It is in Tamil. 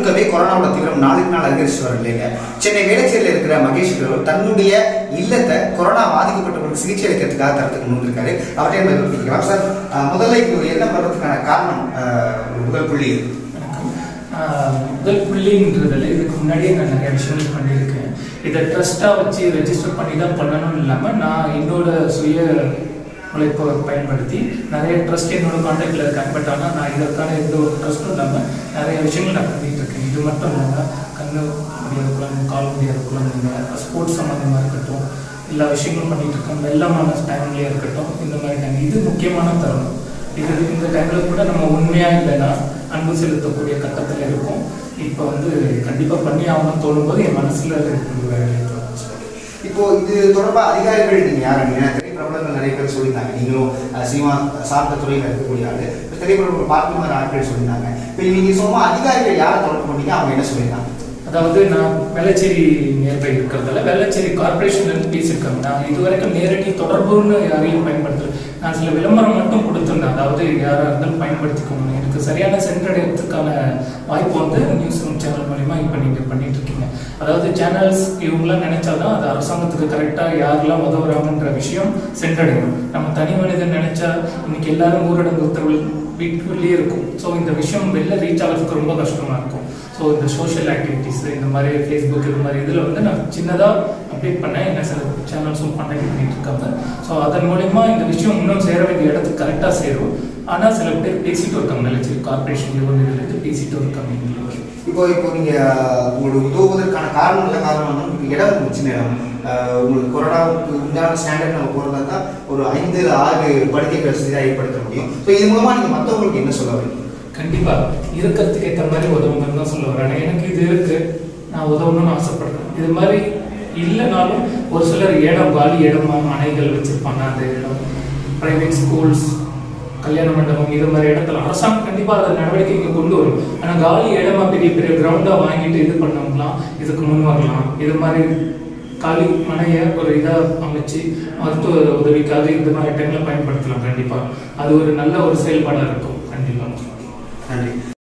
முழுக்கவே கொரோனாவோட தீவிரம் நாளுக்கு நாள் அதிகரிச்சு வர நிலையில சென்னை வேளச்சேரியில் இருக்கிற மகேஷ் அவர் தன்னுடைய இல்லத்தை கொரோனா பாதிக்கப்பட்டவங்களுக்கு சிகிச்சை அளிக்கிறதுக்காக தரத்துக்கு முன்னிருக்காரு அவர்கிட்ட நம்ம கேட்கலாம் சார் அஹ், முதல்ல இப்படி ஒரு எண்ணம் வர்றதுக்கான காரணம் அஹ், ஒரு முதல் புள்ளி இது. வணக்கம். ஆஹ் முதல் புள்ளின்றதுல இதுக்கு முன்னாடியே நான் நிறைய விஷயங்கள் பண்ணியிருக்கேன் இதை ட்ரஸ்ட்டாக வச்சு ரெஜிஸ்டர் பண்ணி தான் பண்ணணும் இல்லாமல் நான் என்னோட சுய உழைப்பை பயன்படுத்தி நிறைய ட்ரஸ்ட் என்னோட காண்டாக்டில் இருக்காங்க பட் ஆனால் நான் இதற்கான எந்த ஒரு ட்ரஸ்ட்டும் இல்லாமல் நிறைய விஷயங்கள் நான் பண்ணிட்டு இருக்கேன் இது மட்டும் இல்லாமல் கண்ணு முடியாத குழந்தை கால் முடியாத குழந்தைங்க ஸ்போர்ட்ஸ் சம்மந்தமாக இருக்கட்டும் எல்லா விஷயங்களும் பண்ணிட்டு இருக்கோம் வெள்ளமான டைம்லேயே இருக்கட்டும் இந்த மாதிரி டைம் இது முக்கியமான தருணம் இது இந்த டைமில் கூட நம்ம உண்மையாக இல்லைன்னா அன்பு செலுத்தக்கூடிய கட்டத்தில் இருக்கும் இப்போ வந்து கண்டிப்பாக பண்ணி ஆகணும்னு தோணும்போது என் மனசில் இருக்கிற வேலையை தோணுச்சு இப்போ இது தொடர்பா அதிகாரிகள் நீங்க யாரு நீங்க திரைப்பிரபலங்கள் நிறைய பேர் சொல்லியிருந்தாங்க நீங்களும் அஹ், சினிமா சார்ந்த துறையில் இருக்கக்கூடிய ஆளு இப்ப திரைப்பிரபலம் பார்க்கும் மாதிரி ஆட்கள் சொல்லியிருந்தாங்க இப்போ நீங்க சும்மா அதிகாரிகள் யாரை தொடர்பு பண்ணீங்க அவங்க என்ன சொல்லியிருந்தாங்க அதாவது நான் வெள்ளச்சேரி நியர்பை இருக்கிறதால வெள்ளச்சேரி கார்பரேஷன்லேருந்து பேசியிருக்காங்க நான் இதுவரைக்கும் நேரடி தொடர்புன்னு யாரையும் பயன்படுத்தல நான் சில விளம்பரம் மட்டும் கொடுத்துருந்தேன் அதாவது யாராக இருந்தாலும் பயன்படுத்திக்கோங்க எனக்கு சரியான சென்றடைறதுக்கான வாய்ப்பு வந்து நியூஸ் சேனல் மூலிமா இப்போ நீங்கள் பண்ணிட்டு இருக்கீங்க அதாவது சேனல்ஸ் இவங்களாம் நினைச்சாதான் அது அரசாங்கத்துக்கு கரெக்டாக யாரெல்லாம் உதவுறாங்கன்ற விஷயம் சென்றடையும் நம்ம தனி மனிதன் நினைச்சா இன்னைக்கு எல்லாரும் ஊரடங்கு உத்தரவு வீட்டுக்குள்ளேயே இருக்கும் ஸோ இந்த விஷயம் வெளில ரீச் ஆகிறதுக்கு ரொம்ப கஷ்டமா இருக்கும் ஸோ இந்த சோஷியல் ஆக்டிவிட்டீஸ் இந்த மாதிரி ஃபேஸ்புக் இது மாதிரி இதில் வந்து நான் சின்னதாக அப்டேட் பண்ணேன் என்ன சில சேனல்ஸும் கான்டாக்ட் பண்ணிட்டு இருக்காங்க ஸோ அதன் மூலயமா இந்த விஷயம் இன்னும் சேர வேண்டிய இடத்துக்கு கரெக்டாக சேரும் ஆனால் சில பேர் பேசிட்டு இருக்காங்க நிலச்சி கார்பரேஷன் இருந்து பேசிட்டு இருக்காங்க எங்களுக்கு இப்போ இப்போ நீங்க உங்களுக்கு உதவுவதற்கான காரணம் நல்ல காரணம் வந்து உங்களுக்கு இடம் ஒரு சின்ன இடம் அஹ், உங்களுக்கு கொரோனாவுக்கு உண்டான ஸ்டாண்டர்ட் நம்ம போகிறதா தான் ஒரு ஐந்து இல்ல ஆறு படுக்கை வசதி தான் ஏற்படுத்த முடியும் ஸோ இது மூலமா நீங்க மற்றவங்களுக்கு என்ன சொல்ல வரீங்க கண்டிப்பா இருக்கிறதுக்கு ஏற்ற மாதிரி உதவுங்கன்னு தான் சொல்ல வரேன் எனக்கு இது இருக்கு நான் உதவணும்னு ஆசைப்படுறேன் இது மாதிரி இல்லைனாலும் ஒரு சிலர் இடம் காலி இடமா மனைகள் வச்சிருப்பாங்க அந்த இடம் பிரைவேட் ஸ்கூல்ஸ் கல்யாண மண்டபம் இது மாதிரி இடத்துல அரசாங்கம் கண்டிப்பா அதை நடவடிக்கை இங்க கொண்டு வரும் ஆனா காலி இடமா பெரிய பெரிய கிரவுண்டா வாங்கிட்டு இது பண்ணவங்களாம் இதுக்கு முன் வரலாம் இது மாதிரி காலி மனையை ஒரு இதா அமைச்சு மருத்துவ உதவிக்காக இந்த மாதிரி டைம்ல பயன்படுத்தலாம் கண்டிப்பா அது ஒரு நல்ல ஒரு செயல்பாடா இருக்கும் கண்டிப்பா நன்றி